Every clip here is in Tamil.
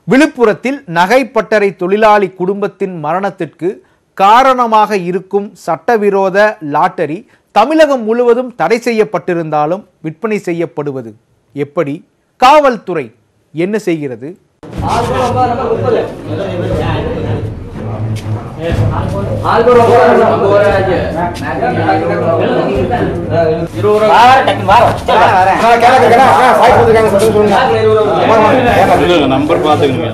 விழுப்புரத்தில் நகைப்பட்டறை தொழிலாளி குடும்பத்தின் மரணத்திற்கு காரணமாக இருக்கும் சட்டவிரோத லாட்டரி தமிழகம் முழுவதும் தடை செய்யப்பட்டிருந்தாலும் விற்பனை செய்யப்படுவது எப்படி காவல்துறை என்ன செய்கிறது நம்பர் பார்த்துக்கங்க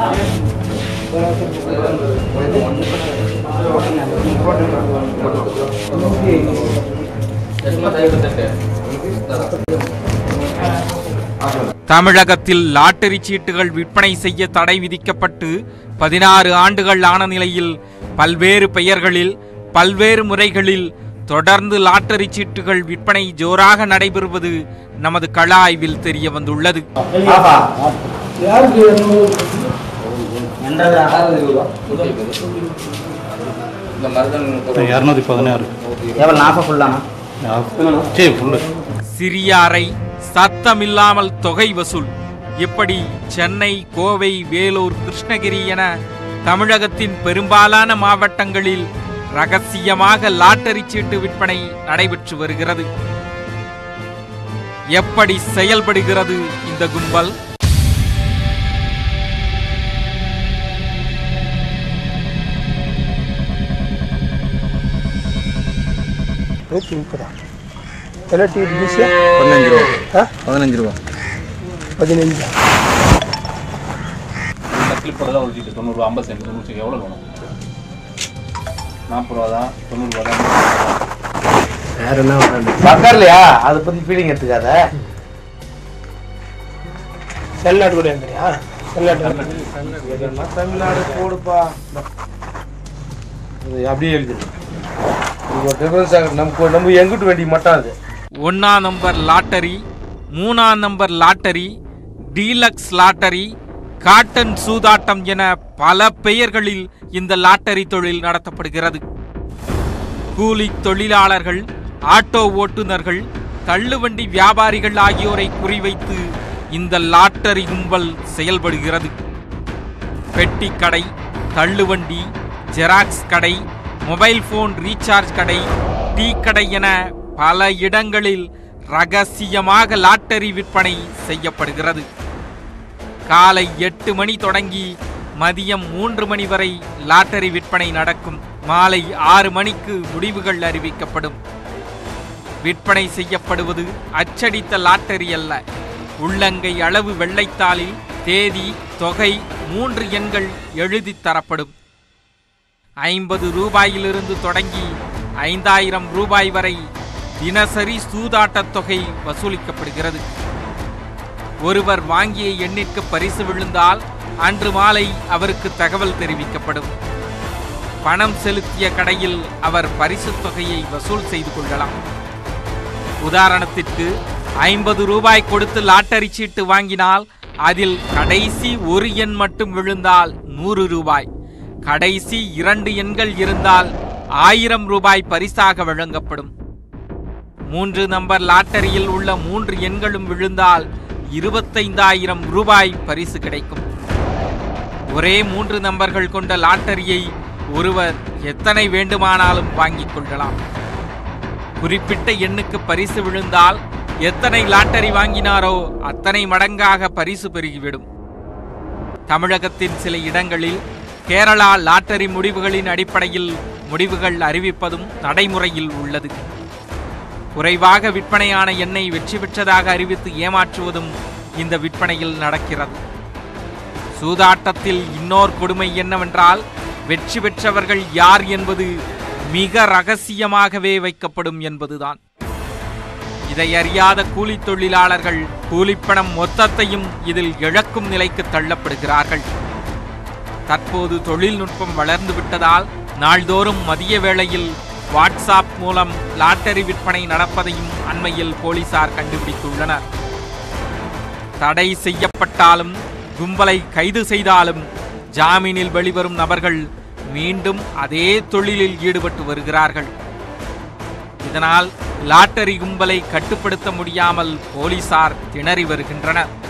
தமிழகத்தில் லாட்டரி சீட்டுகள் விற்பனை செய்ய தடை விதிக்கப்பட்டு பதினாறு ஆண்டுகள் ஆன நிலையில் பல்வேறு பெயர்களில் பல்வேறு முறைகளில் தொடர்ந்து லாட்டரி சீட்டுகள் விற்பனை ஜோராக நடைபெறுவது நமது கள ஆய்வில் தெரிய வந்துள்ளது இரநூத்தி பதினாறு எவ்வளோ நாற்பது ஃபுல்லாண்ணா சரி ஃபுல்லு சிறிய அறை சத்தமில்லாமல் தொகை வசூல் இப்படி சென்னை கோவை வேலூர் கிருஷ்ணகிரி என தமிழகத்தின் பெரும்பாலான மாவட்டங்களில் ரகசியமாக லாட்டரி சீட்டு விற்பனை நடைபெற்று வருகிறது எப்படி செயல்படுகிறது இந்த கும்பல் நூற்றி முப்பதா எல்லாம் டிக்கெட் ஈஸியா பதினஞ்சு ரூபா ஆ பதினஞ்சு ரூபா பதினஞ்சா கிளிப் போடலாம் ஒரு சீட்டு தொண்ணூறுரூவா ஐம்பது சென்ட் தொண்ணூறு சீட்டு எவ்வளோ வேணும் நாற்பது ரூபா தான் தொண்ணூறுரூவா தான் வேற என்ன வராது பக்கர்லையா அதை பற்றி ஃபீலிங் எடுத்துக்காத செல்லாட்டு கூட இருந்தியா செல்லாட்டு தமிழ்நாடு போடுப்பா அப்படியே எழுது நம்ம நம்ம எங்கிட்டு வேண்டி மட்டும் அது ஒன்னாம் நம்பர் லாட்டரி மூணாம் number lottery deluxe lottery cotton சூதாட்டம் என பல பெயர்களில் இந்த லாட்டரி தொழில் நடத்தப்படுகிறது கூலி தொழிலாளர்கள் ஆட்டோ ஓட்டுநர்கள் தள்ளுவண்டி வியாபாரிகள் ஆகியோரை குறிவைத்து இந்த லாட்டரி கும்பல் செயல்படுகிறது பெட்டி கடை தள்ளுவண்டி ஜெராக்ஸ் கடை மொபைல் போன் ரீசார்ஜ் கடை டீ கடை என பல இடங்களில் ரகசியமாக லாட்டரி விற்பனை செய்யப்படுகிறது காலை எட்டு மணி தொடங்கி மதியம் மூன்று மணி வரை லாட்டரி விற்பனை நடக்கும் மாலை ஆறு மணிக்கு முடிவுகள் அறிவிக்கப்படும் விற்பனை செய்யப்படுவது அச்சடித்த லாட்டரி அல்ல உள்ளங்கை அளவு வெள்ளைத்தாளில் தேதி தொகை மூன்று எண்கள் எழுதித் தரப்படும் ஐம்பது ரூபாயிலிருந்து தொடங்கி ஐந்தாயிரம் ரூபாய் வரை தினசரி சூதாட்டத் தொகை வசூலிக்கப்படுகிறது ஒருவர் வாங்கிய எண்ணிற்கு பரிசு விழுந்தால் அன்று மாலை அவருக்கு தகவல் தெரிவிக்கப்படும் பணம் செலுத்திய கடையில் அவர் பரிசுத் தொகையை வசூல் செய்து கொள்ளலாம் உதாரணத்திற்கு ஐம்பது ரூபாய் கொடுத்து லாட்டரி சீட்டு வாங்கினால் அதில் கடைசி ஒரு எண் மட்டும் விழுந்தால் நூறு ரூபாய் கடைசி இரண்டு எண்கள் இருந்தால் ஆயிரம் ரூபாய் பரிசாக வழங்கப்படும் மூன்று நம்பர் லாட்டரியில் உள்ள மூன்று எண்களும் விழுந்தால் இருபத்தைந்தாயிரம் ரூபாய் பரிசு கிடைக்கும் ஒரே மூன்று நம்பர்கள் கொண்ட லாட்டரியை ஒருவர் எத்தனை வேண்டுமானாலும் வாங்கிக் கொள்ளலாம் குறிப்பிட்ட எண்ணுக்கு பரிசு விழுந்தால் எத்தனை லாட்டரி வாங்கினாரோ அத்தனை மடங்காக பரிசு பெருகிவிடும் தமிழகத்தின் சில இடங்களில் கேரளா லாட்டரி முடிவுகளின் அடிப்படையில் முடிவுகள் அறிவிப்பதும் நடைமுறையில் உள்ளது குறைவாக விற்பனையான எண்ணை வெற்றி பெற்றதாக அறிவித்து ஏமாற்றுவதும் இந்த விற்பனையில் நடக்கிறது சூதாட்டத்தில் இன்னோர் கொடுமை என்னவென்றால் வெற்றி பெற்றவர்கள் யார் என்பது மிக ரகசியமாகவே வைக்கப்படும் என்பதுதான் இதை அறியாத கூலித் தொழிலாளர்கள் கூலிப்பணம் மொத்தத்தையும் இதில் இழக்கும் நிலைக்கு தள்ளப்படுகிறார்கள் தற்போது தொழில்நுட்பம் வளர்ந்து விட்டதால் நாள்தோறும் மதிய வேளையில் வாட்ஸ்அப் மூலம் லாட்டரி விற்பனை நடப்பதையும் அண்மையில் போலீசார் கண்டுபிடித்துள்ளனர் தடை செய்யப்பட்டாலும் கும்பலை கைது செய்தாலும் ஜாமீனில் வெளிவரும் நபர்கள் மீண்டும் அதே தொழிலில் ஈடுபட்டு வருகிறார்கள் இதனால் லாட்டரி கும்பலை கட்டுப்படுத்த முடியாமல் போலீசார் திணறி வருகின்றனர்